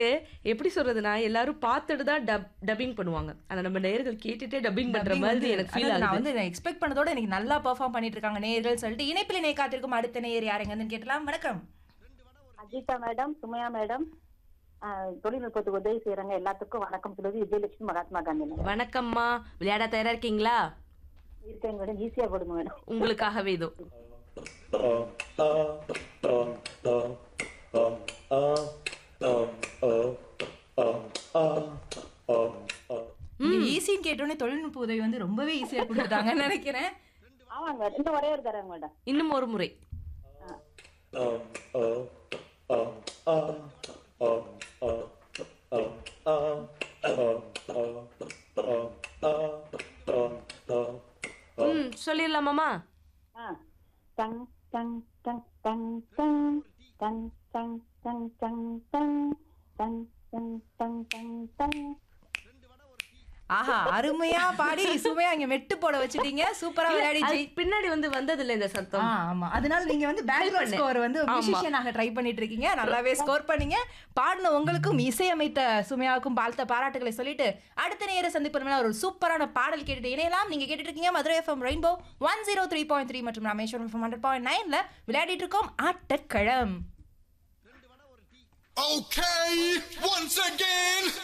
எப்படி சொல்றதுன்னா எல்லாரும் பார்த்துட்டு தான் டப் டப்பிங் பண்ணுவாங்க ஆனா நம்ம நேயர்கள் கேட்டுட்டே டப்பிங் பண்ற Dubbing மாதிரி வந்து- எனக்கு ஃபீல் அதாவது நான் ஆகுது வந்து எக்ஸ்பெக்ட் பண்ணதோட எனக்கு நல்லா பெர்ஃபார்ம் பண்ணிட்டு இருக்காங்க நேயர்கள் சொல்லிட்டு இணைப்பில் இணை காத்திருக்கும் அடுத்த நேயர் யாருங்கன்னு கேட்டலாம் வணக்கம் அஜிதா மேடம் சுமையா மேடம் ஆஹ், தொழில்நுட்பத்துக்கு உதவி செய்யறாங்க எல்லாத்துக்கும் வணக்கம் சொல்லுது விஜயலட்சுமி மகாத்மா காந்தி மேடம் வணக்கம்மா விளையாட தயாரா இருக்கீங்களா இருக்கேங்க மேடம் ஈஸியா கொடுங்க மேடம் உங்களுக்காகவே இதோ ஈஸின்னு கேட்டோடனே தொழில்நுட்ப உதவி வந்து ரொம்பவே ஈஸியா கொடுத்துட்டாங்கன்னு நினைக்கிறேன் ஆமாங்க இன்னும் ஒரே ஒரு தராங்க மேடம் இன்னும் ஒரு முறை ம் சொல்லிடலாமாமா ஆ டங் டங் டங் டங் டங் டங் டங் டங் டங் டங் டங் டங் டங் டங் டங் ஆஹா அருமையா பாடி சுமையா இங்க மெட்டு போட வச்சிட்டீங்க சூப்பரா விளையாடி அது ஜெயி பின்னாடி வந்து வந்தது இல்ல இந்த ஆ, சத்தம் ஆமா அதனால நீங்க வந்து பேக்ரவுண்ட் பண்ணேன். ஸ்கோர் வந்து ஆமா. மியூசிஷியனாக ட்ரை பண்ணிட்டு இருக்கீங்க நல்லாவே ஸ்கோர் பண்ணீங்க பாடின உங்களுக்கும் இசையமைத்த சுமையாவுக்கும் வாழ்த்த பாராட்டுகளை சொல்லிட்டு அடுத்த நேர சந்திப்பு ஒரு சூப்பரான பாடல் கேட்டுட்டு இணையலாம் நீங்க கேட்டுட்டு இருக்கீங்க Madurai FM rainbow one zero three point three மற்றும் ராமேஸ்வரம் எஃப்எம் ஹண்ட்ரட் பாயிண்ட் நைன்ல விளையாடிட்டு இருக்கோம் ஆட்டக்களம் Okay, once again.